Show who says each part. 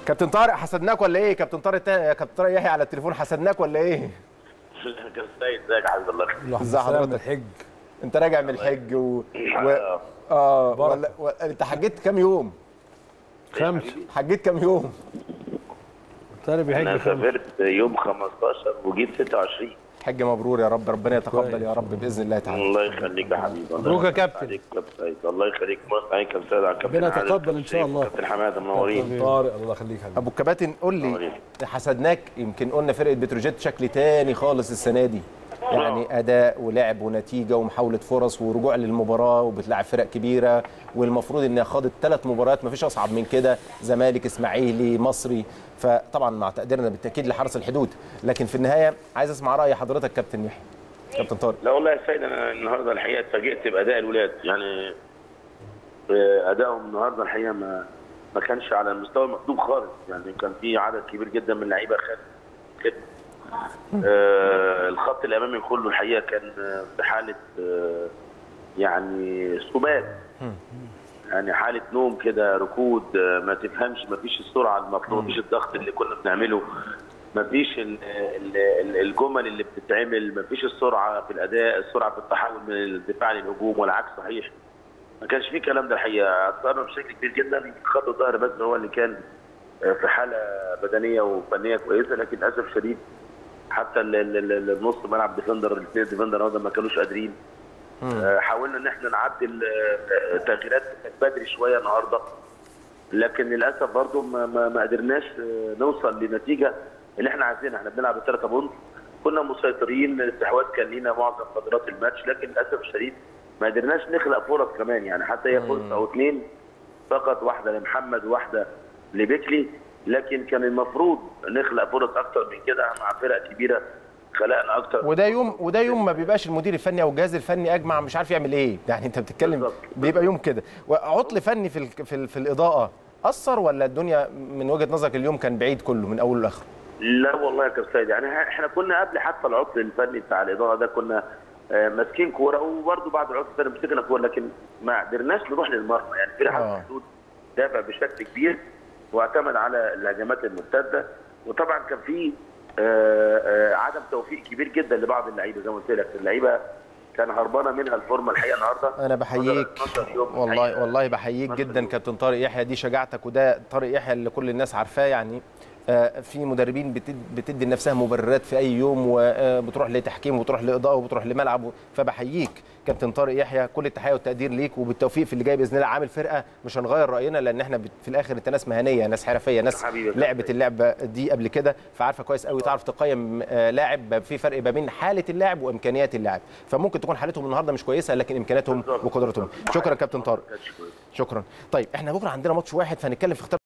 Speaker 1: كابتن طارق حسدناك ولا ايه كابتن طارق تا- كابتن طارق يحيى على التليفون حسدناك ولا ايه
Speaker 2: كان سيد ازيك يا حبيب الله
Speaker 1: ازي
Speaker 3: سلام
Speaker 1: حضرتك؟
Speaker 3: الحج
Speaker 1: انت راجع من الحج و... و...
Speaker 2: آه.
Speaker 1: اه
Speaker 3: بركة.
Speaker 1: ولا... و... انت حجيت كام يوم
Speaker 3: خمسة
Speaker 1: حجيت كام يوم
Speaker 3: طارق بيحج
Speaker 2: انا
Speaker 3: خمسة
Speaker 2: سافرت يوم 15 وجيت 26
Speaker 1: حج مبرور يا رب ربنا يتقبل
Speaker 3: كويس.
Speaker 1: يا رب باذن الله تعالى
Speaker 2: الله يخليك يا حبيبي الله
Speaker 3: مبروك يا
Speaker 2: يخليك
Speaker 3: كابتن.
Speaker 2: عليك يا كابتن سيد. الله يخليك مرة عليك يا كابتن كابتن
Speaker 3: ربنا
Speaker 2: عادل،
Speaker 3: يتقبل إن شاء
Speaker 2: كابتن
Speaker 3: الله.
Speaker 2: كابتن حماده منورين
Speaker 3: طارق الله يخليك حبيبي
Speaker 1: ابو الكباتن قول لي
Speaker 2: منورين.
Speaker 1: حسدناك يمكن قلنا فرقه بتروجيت شكل تاني خالص السنه دي يعني اداء ولعب ونتيجه ومحاوله فرص ورجوع للمباراه وبتلعب فرق كبيره والمفروض انها خاضت ثلاث مباريات مفيش اصعب من كده زمالك اسماعيلي مصري فطبعا مع تقديرنا بالتاكيد لحرس الحدود لكن في النهايه عايز اسمع راي حضرتك كابتن يحيى كابتن طارق
Speaker 2: لا والله يا سيد انا النهارده الحقيقه اتفاجئت باداء الولاد يعني آه، ادائهم النهارده الحقيقه ما ما كانش على المستوى المطلوب خالص يعني كان في عدد كبير جدا من اللعيبه خد كده آه، الخط الامامي كله الحقيقه كان آه، في حاله آه، يعني سبات يعني حاله نوم كده ركود آه، ما تفهمش ما فيش السرعه المطلوبه ما فيش الضغط اللي كنا بنعمله ما فيش ال- ال- ال- الجمل اللي بتتعمل ما فيش السرعه في الاداء السرعه في التحول من الدفاع للهجوم والعكس صحيح ما كانش فيه الكلام ده الحقيقه اثرنا بشكل كبير جدا خط الظهر بس هو اللي كان آه، في حاله بدنيه وفنيه كويسه لكن للاسف شديد حتى ال- ال- ال- النص ملعب ديفندر الاثنين ديفندر هذا ما كانوش قادرين آه، حاولنا ان احنا نعدل آه، تغييرات كانت بدري شويه النهارده لكن للاسف برضو ما, ما, ما قدرناش آه، نوصل لنتيجه اللي احنا عايزينها احنا بنلعب الثلاثه بونت كنا مسيطرين الاستحواذ كان لينا معظم فترات الماتش لكن للاسف الشديد ما قدرناش نخلق فرص كمان يعني حتى هي فرصه او اثنين فقط واحده لمحمد وواحده لبيكلي لكن كان المفروض نخلق فرص اكتر من كده مع فرق كبيره خلقنا اكتر
Speaker 1: وده يوم وده يوم ما بيبقاش المدير الفني او الجهاز الفني اجمع مش عارف يعمل ايه يعني انت بتتكلم
Speaker 2: بالظبط.
Speaker 1: بيبقى يوم كده وعطل فني في ال- في, ال- في الاضاءه اثر ولا الدنيا من وجهه نظرك اليوم كان بعيد كله من اوله لاخره
Speaker 2: لا والله يا كابتن سيد يعني احنا كنا قبل حتى العطل الفني بتاع الاضاءه ده كنا آه، ماسكين كوره وبرده بعد العطل الفني مسكنا كوره لكن ما قدرناش نروح للمرمى يعني في
Speaker 1: آه.
Speaker 2: حرس الحدود دافع بشكل كبير واعتمد على الهجمات المرتده وطبعا كان في آه، آه، عدم توفيق كبير جدا لبعض اللعيبه زي ما قلت لك اللعيبه كان هربانه منها الفورمه الحقيقه النهارده
Speaker 1: انا بحييك
Speaker 2: 12 يوم
Speaker 1: والله
Speaker 2: الحقيقة.
Speaker 1: والله بحييك
Speaker 2: 12
Speaker 1: جدا
Speaker 2: يوم.
Speaker 1: كابتن طارق يحيى دي شجاعتك وده طارق يحيى اللي كل الناس عارفاه يعني آه، في مدربين بتد- بتدي لنفسها مبررات في اي يوم وبتروح لتحكيم وبتروح لاضاءه وبتروح لملعب فبحييك كابتن طارق يحيى كل التحيه والتقدير ليك وبالتوفيق في اللي جاي باذن الله عامل فرقه مش هنغير راينا لان احنا بت- في الاخر انت ناس مهنيه ناس حرفيه ناس
Speaker 2: حبيبي يا
Speaker 1: لعبت
Speaker 2: كابتن.
Speaker 1: اللعبه دي قبل كده فعارفه كويس قوي تعرف تقيم آه، لاعب في فرق ما بين حاله اللاعب وامكانيات اللاعب فممكن تكون حالتهم النهارده مش كويسه لكن امكانياتهم
Speaker 2: بالظبط.
Speaker 1: وقدراتهم شكرا كابتن طارق
Speaker 2: ما كانش كويس.
Speaker 1: شكرا طيب احنا بكره عندنا ماتش واحد فهنتكلم في اختيار